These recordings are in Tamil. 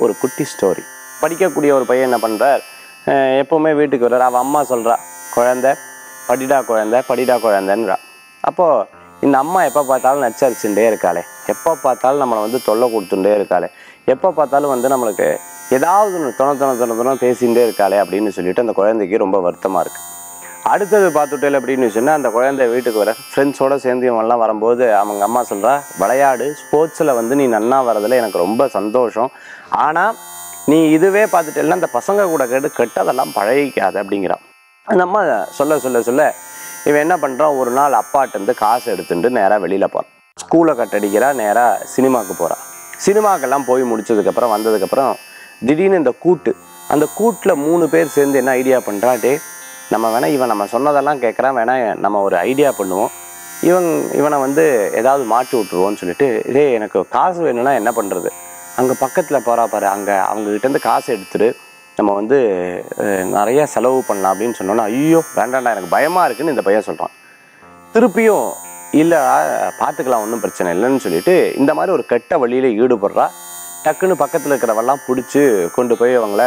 ஒரு குட்டி ஸ்டோரி படிக்கக்கூடிய ஒரு பையன் என்ன பண்ணுறார் எப்போவுமே வீட்டுக்கு வர்றார் அவன் அம்மா சொல்கிறா குழந்தை படிடா குழந்தை படிடா குழந்தைன்றா அப்போது இந்த அம்மா எப்போ பார்த்தாலும் நச்சரிச்சுட்டே இருக்காளே எப்போ பார்த்தாலும் நம்மளை வந்து தொல்லை கொடுத்துட்டே இருக்காளே எப்போ பார்த்தாலும் வந்து நம்மளுக்கு ஏதாவது ஒன்று துணை துணை துணை துணை பேசிகிட்டே இருக்காளே அப்படின்னு சொல்லிட்டு அந்த குழந்தைக்கு ரொம்ப வருத்தமாக இருக்குது அடுத்தது பார்த்துட்டேல் அப்படின்னு சொன்னால் அந்த குழந்தை வீட்டுக்கு வர ஃப்ரெண்ட்ஸோட சேர்ந்து இவங்கெல்லாம் வரும்போது அவங்க அம்மா சொல்கிறா விளையாடு ஸ்போர்ட்ஸில் வந்து நீ நன்னா வரதில் எனக்கு ரொம்ப சந்தோஷம் ஆனால் நீ இதுவே பார்த்துட்டேன்னா அந்த பசங்க கூட கேட்டு கெட்டதெல்லாம் பழகிக்காது அப்படிங்கிறான் அந்த அம்மா சொல்ல சொல்ல சொல்ல இவன் என்ன பண்ணுறான் ஒரு நாள் அப்பாட்டேருந்து காசு எடுத்துட்டு நேராக வெளியில் போகிறான் ஸ்கூலை கட்டடிக்கிறா நேராக சினிமாவுக்கு போகிறான் சினிமாக்கெல்லாம் போய் முடிச்சதுக்கப்புறம் வந்ததுக்கப்புறம் திடீர்னு இந்த கூட்டு அந்த கூட்டில் மூணு பேர் சேர்ந்து என்ன ஐடியா பண்ணுறா டே நம்ம வேணா இவன் நம்ம சொன்னதெல்லாம் கேட்குறான் வேணா நம்ம ஒரு ஐடியா பண்ணுவோம் இவன் இவனை வந்து ஏதாவது மாட்டி விட்டுருவோன்னு சொல்லிட்டு இதே எனக்கு காசு வேணும்னா என்ன பண்ணுறது அங்கே பக்கத்தில் போகிறா பாரு அங்கே அவங்ககிட்டேருந்து காசு எடுத்துட்டு நம்ம வந்து அஹ், நிறைய செலவு பண்ணலாம் அப்படின்னு சொன்னோன்னா ஐயோ வேண்டாம்டா எனக்கு பயமாக இருக்குன்னு இந்த பையன் சொல்கிறான் திருப்பியும் இல்லை பார்த்துக்கலாம் ஒன்றும் பிரச்சனை இல்லைன்னு சொல்லிட்டு இந்த மாதிரி ஒரு கெட்ட வழியில் ஈடுபடுறா டக்குன்னு பக்கத்தில் இருக்கிறவெல்லாம் பிடிச்சி கொண்டு போய் அவங்கள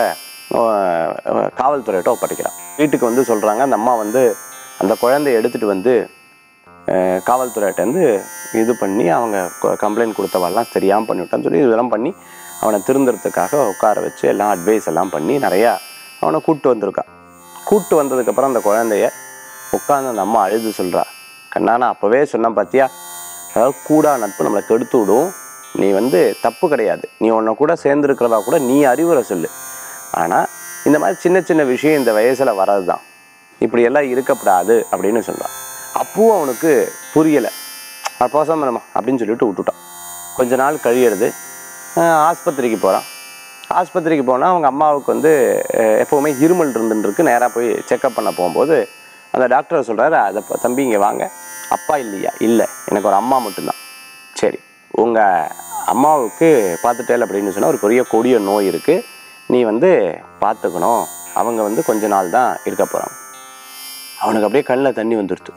அஹ், அஹ், காவல்துறையிட்ட ஒப்படைக்கிறான் வீட்டுக்கு வந்து சொல்கிறாங்க அந்த அம்மா வந்து அந்த குழந்தைய எடுத்துகிட்டு வந்து அஹ், காவல்துறையிட்டேருந்து இது பண்ணி அவங்க கம்ப்ளைண்ட் கொடுத்தவெல்லாம் தெரியாமல் பண்ணிவிட்டான்னு சொல்லி இதெல்லாம் பண்ணி அவனை திருந்துறதுக்காக உட்கார வச்சு எல்லாம் அட்வைஸ் எல்லாம் பண்ணி நிறையா அவனை கூப்பிட்டு வந்திருக்கான் கூப்பிட்டு வந்ததுக்கப்புறம் அந்த குழந்தைய உட்காந்து அந்த அம்மா அழுது சொல்கிறா கண்ணா நான் அப்போவே சொன்னேன் பார்த்தியா அதாவது கூடா நட்பு நம்மளை கெடுத்து விடும் நீ வந்து தப்பு கிடையாது நீ உன்னை கூட சேர்ந்துருக்கிறதா கூட நீ அறிவுரை சொல்லு ஆனால் இந்த மாதிரி சின்ன சின்ன விஷயம் இந்த வயசில் வர்றது தான் இப்படியெல்லாம் இருக்கக்கூடாது அப்படின்னு சொல்கிறான் அப்பவும் அவனுக்கு புரியலை போசாம நம்ம அப்படின்னு சொல்லிட்டு விட்டுட்டான் கொஞ்ச நாள் கழியிறது அஹ் ஆஸ்பத்திரிக்கு போகிறான் ஆஸ்பத்திரிக்கு போனால் அவங்க அம்மாவுக்கு வந்து அஹ், எப்போவுமே இருமல் இருந்துருக்கு நேராக போய் செக்கப் பண்ண போகும்போது அந்த டாக்டர் சொல்கிறாரு அதை ப- தம்பி இங்கே வாங்க அப்பா இல்லையா இல்லை எனக்கு ஒரு அம்மா மட்டும்தான் சரி உங்கள் அம்மாவுக்கு பார்த்துட்டேல் அப்படின்னு சொன்னால் ஒரு பெரிய கொடிய நோய் இருக்குது நீ வந்து பார்த்துக்கணும் அவங்க வந்து கொஞ்ச நாள் தான் இருக்க போகிறாங்க அவனுக்கு அப்படியே கண்ணில் தண்ணி வந்துடுது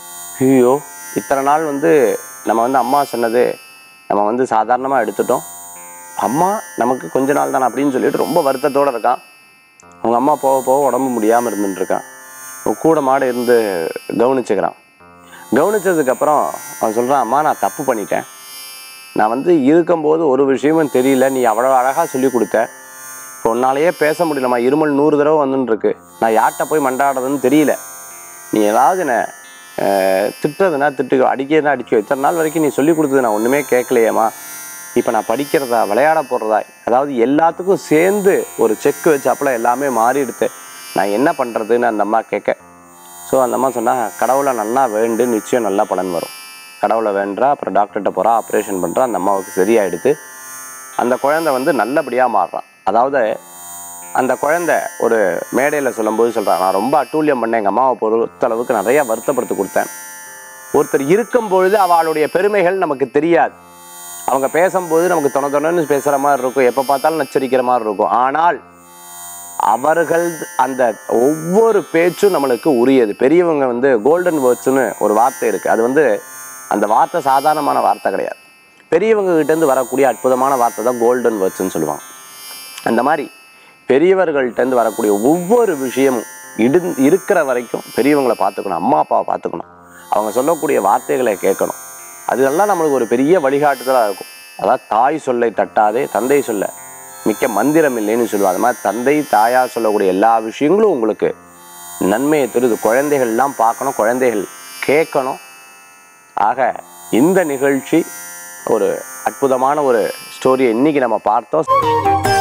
ஐயோ இத்தனை நாள் வந்து நம்ம வந்து அம்மா சொன்னது நம்ம வந்து சாதாரணமாக எடுத்துட்டோம் அம்மா நமக்கு கொஞ்ச நாள் தான் அப்படின்னு சொல்லிட்டு ரொம்ப வருத்தத்தோடு இருக்கான் அவங்க அம்மா போக போக உடம்பு முடியாமல் இருந்துட்டு இருக்கான் அவன் கூட மாட இருந்து கவனிச்சுக்கிறான் கவனிச்சதுக்கப்புறம் அவன் சொல்கிறான் அம்மா நான் தப்பு பண்ணிட்டேன் நான் வந்து இருக்கும்போது ஒரு விஷயமும் தெரியல நீ அவ்வளோ அழகாக சொல்லி கொடுத்த இப்போ உன்னாலேயே பேச முடியலம்மா இருமல் நூறு தடவை வந்துன்னு இருக்கு நான் யார்கிட்ட போய் மண்டாடுறதுன்னு தெரியல நீ ஏதாவது என்ன அஹ், திட்டுறதுனா திட்டு அடிக்கிறதுனா அடிக்க இத்தனை நாள் வரைக்கும் நீ சொல்லி கொடுத்தது நான் ஒன்றுமே கேட்கலையேம்மா இப்போ நான் படிக்கிறதா விளையாட போடுறதா அதாவது எல்லாத்துக்கும் சேர்ந்து ஒரு செக் வச்சாப்புல எல்லாமே மாறிடுது நான் என்ன பண்ணுறதுன்னு அந்த அம்மா கேட்க ஸோ அந்த அம்மா சொன்னா கடவுளை நல்லா வேண்டு நிச்சயம் நல்ல பலன் வரும் கடவுளை வேண்டா அப்புறம் டாக்டர்கிட்ட போகிறா ஆப்ரேஷன் பண்ணுறா அந்த அம்மாவுக்கு சரியாயிடுது அந்த குழந்தை வந்து நல்லபடியாக மாறுறான் அதாவது அந்த குழந்தை ஒரு மேடையில் சொல்லும்போது சொல்கிறான் நான் ரொம்ப அட்டூழியம் பண்ணேன் எங்கள் அம்மாவை பொறுத்தளவுக்கு நிறைய வருத்தப்படுத்தி கொடுத்தேன் ஒருத்தர் இருக்கும் பொழுது அவளுடைய பெருமைகள் நமக்கு தெரியாது அவங்க பேசும்போது நமக்கு தொண தொணன்னு பேசுகிற மாதிரி இருக்கும் எப்போ பார்த்தாலும் நச்சரிக்கிற மாதிரி இருக்கும் ஆனால் அவர்கள் அந்த ஒவ்வொரு பேச்சும் நம்மளுக்கு உரியது பெரியவங்க வந்து கோல்டன் வேர்ட்ஸ்னு ஒரு வார்த்தை இருக்குது அது வந்து அந்த வார்த்தை சாதாரணமான வார்த்தை கிடையாது பெரியவங்க கிட்டேருந்து வரக்கூடிய அற்புதமான வார்த்தை தான் கோல்டன் வேர்ட்ஸ்னு சொல்லுவாங்க அந்த மாதிரி பெரியவர்கள்ட்டேருந்து வரக்கூடிய ஒவ்வொரு விஷயமும் இடு இருக்கிற வரைக்கும் பெரியவங்களை பார்த்துக்கணும் அம்மா அப்பாவை பார்த்துக்கணும் அவங்க சொல்லக்கூடிய வார்த்தைகளை கேட்கணும் அதெல்லாம் நம்மளுக்கு ஒரு பெரிய வழிகாட்டுதலாக இருக்கும் அதாவது தாய் சொல்லை தட்டாதே தந்தை சொல்ல மிக்க மந்திரம் இல்லைன்னு சொல்லுவாங்க அது மாதிரி தந்தை தாயார் சொல்லக்கூடிய எல்லா விஷயங்களும் உங்களுக்கு நன்மையை தருது குழந்தைகள்லாம் பார்க்கணும் குழந்தைகள் கேட்கணும் ஆக இந்த நிகழ்ச்சி ஒரு அற்புதமான ஒரு ஸ்டோரியை இன்னைக்கு நம்ம பார்த்தோம்